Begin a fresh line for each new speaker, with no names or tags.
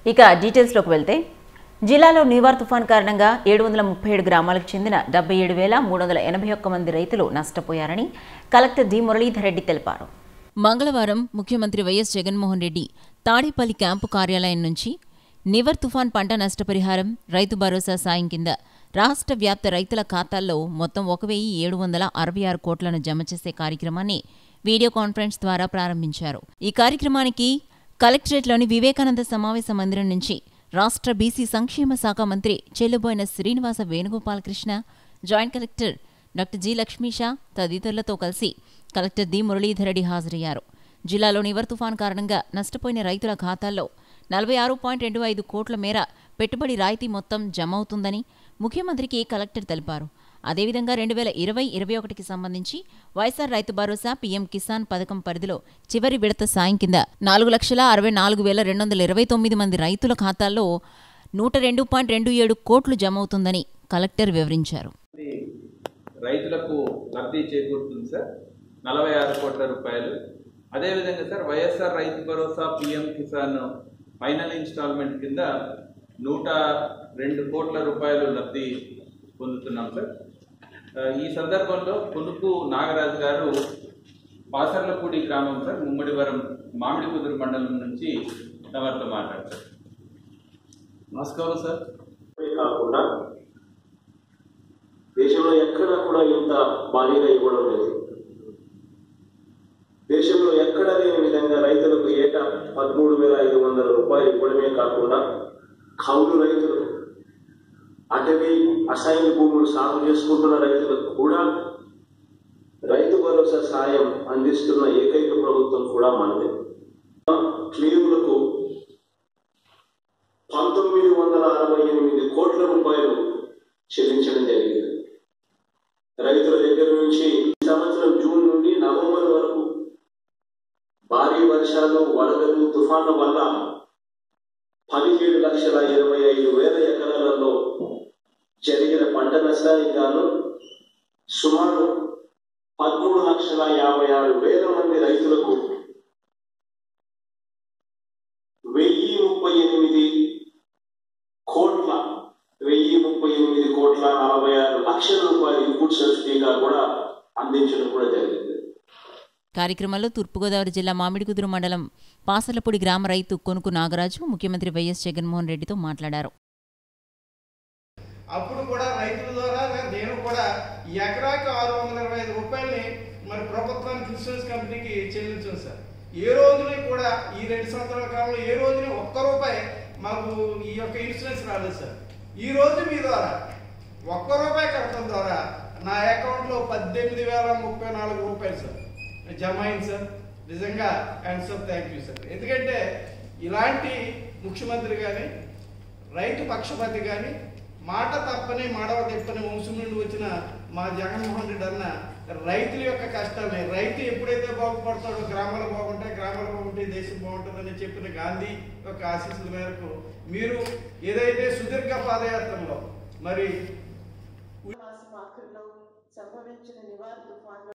ఇక డీటెయిల్స్లోకి వెళ్తే జిల్లాలో నివార్ తుఫాన్ కారణంగా ఏడు వందల ముప్పై ఏడు గ్రామాలకు చెందిన డెబ్బై ఏడు వేల మూడు వందల ఎనభై ఒక్క మంది రైతులు నష్టపోయారని కలెక్టర్ డి మురళీధర్ రెడ్డి తెలిపారు మంగళవారం ముఖ్యమంత్రి వైఎస్ జగన్మోహన్ రెడ్డి తాడేపల్లి క్యాంపు కార్యాలయం నుంచి నివర్ తుఫాన్ పంట నష్టపరిహారం రైతు భరోసా సాయం కింద రాష్ట్ర వ్యాప్త రైతుల ఖాతాల్లో మొత్తం ఒక వెయ్యి ఏడు వందల అరవై ఆరు కోట్లను జమ చేసే కార్యక్రమాన్ని వీడియో కాన్ఫరెన్స్ ద్వారా ప్రారంభించారు ఈ కార్యక్రమానికి కలెక్టరేట్లోని వివేకానంద సమావేశ మందిరం నుంచి రాష్ట్ర బీసీ సంక్షేమ శాఖ మంత్రి Chelluboina Srinivasa Venugopalakrishna joint collector doctor G Lakshmisha తదితరులతో కలిసి కలెక్టర్ డి మురళీధరెడ్డి హాజరయ్యారు జిల్లాలో నివర్ తుఫాన్ కారణంగా నష్టపోయిన రైతుల ఖాతాల్లో నలభై ఆరు పాయింట్ రెండు ఐదు కోట్ల మేర పెట్టుబడి రాయితీ మొత్తం జమ అవుతుందని ముఖ్యమంత్రికి కలెక్టర్ తెలిపారు అదేవిధంగా రెండు వేల ఇరవై ఇరవై ఒకటికి సంబంధించి వైఎస్ఆర్ రైతు భరోసా పీఎం కిసాన్ పథకం పరిధిలో చివరి విడత సాయం కింద నాలుగు లక్షల అరవై నాలుగు వేల రెండు వందల ఇరవై తొమ్మిది మంది రైతుల ఖాతాల్లో నూట రెండు పాయింట్ రెండు ఏడు కోట్లు జమ అవుతుందని కలెక్టర్ వివరించారు
ఇది రైతులకు లబ్ధి చేకూరుతుంది సార్ నలభై ఆరు కోట్ల రూపాయలు అదేవిధంగా సార్ వైఎస్ఆర్ రైతు భరోసా పిఎం కిసాన్ ఫైనల్ ఇన్స్టాల్మెంట్ కింద నూట రెండు కోట్ల రూపాయలు లబ్ధి పొందుతున్నాం సార్ ఆ, ఈ సందర్భంలో పునుకు నాగరాజు గారు పాసర్లపూడి గ్రామం సార్ ముమ్మడివరం మామిడి కుదురు మండలం నుంచి తమరితో మాట్లాడతారు
నమస్కారం సార్
ఇవే కాకుండా దేశంలో ఎక్కడా కూడా ఇంత భారీగా ఇవ్వడం లేదు దేశంలో ఎక్కడ లేని విధంగా రైతులకు ఏటా పదమూడు వేల ఐదు వందల రూపాయలు ఇవ్వడమే కాకుండా కౌలు రైతులు అటవీ అసైన్ భూములు సాగు చేసుకుంటున్న రైతులకు కూడా రైతు భరోసా సాయం అందిస్తున్న ఏకైక ప్రభుత్వం కూడా మనదే క్లీములకు పంతొమ్మిది వందల అరవై ఎనిమిది కోట్ల రూపాయలు చెల్లించడం జరిగింది రైతుల దగ్గర నుంచి ఈ సంవత్సరం జూన్ నుండి నవంబర్ వరకు భారీ వర్షాలు వరదలు తుఫాన్ల వల్ల పదిహేడు లక్షల ఇరవై ఐదు వేల ఎకరాలలో జరిగిన పంట నష్టానికి గాను సుమారు పదమూడు లక్షల యాభై ఆరు వేల మంది రైతులకు వెయ్యి ముప్పై ఎనిమిది కోట్ల వెయ్యి ముప్పై ఎనిమిది కోట్ల నలభై ఆరు లక్షల రూపాయలు ఇన్పుట్ సబ్సిడీగా కూడా అందించడం కూడా జరిగింది
కార్యక్రమంలో తూర్పుగోదావరి జిల్లా మామిడికుదురు మండలం పాసలపూడి గ్రామ రైతు కొనుకు నాగరాజు ముఖ్యమంత్రి వైఎస్ జగన్మోహన్ రెడ్డితో మాట్లాడారు
అప్పుడు కూడా రైతుల ద్వారా నేను కూడా ఈ ఎకరాకి ఆరు వందల ఇరవై ఐదు రూపాయలని మరి ప్రభుత్వానికి ఇన్సూరెన్స్ కంపెనీకి చెల్లించాం సార్ ఏ రోజుని కూడా ఈ రెండు సంవత్సరాల కాలంలో ఏ రోజుని ఒక్క రూపాయి మాకు ఈ యొక్క ఇన్సూరెన్స్ రాలేదు సార్ ఈ రోజు మీ ద్వారా ఒక్క రూపాయి కట్టడం ద్వారా నా అకౌంట్లో పద్దెనిమిది వేల ముప్పై నాలుగు రూపాయలు సార్ జమ అయింది సార్ నిజంగా and sir thank you sir ఎందుకంటే ఇలాంటి ముఖ్యమంత్రి కానీ రైతు పక్షపాతి కానీ మాట తప్పని మడవ తిప్పని వంశం నుండి వచ్చిన మా జగన్మోహన్ రెడ్డి అన్న రైతుల యొక్క కష్టాన్ని రైతు ఎప్పుడైతే బాగుపడతాడో గ్రామాలు బాగుంటాయి గ్రామాలు బాగుంటే దేశం బాగుంటుందని చెప్పిన గాంధీ యొక్క ఆశీస్సుల మేరకు మీరు ఏదైతే సుదీర్ఘ పాదయాత్రలో మరి
మాసం ఆఖరిలో సంభవించిన నివార్ తుఫాన్లో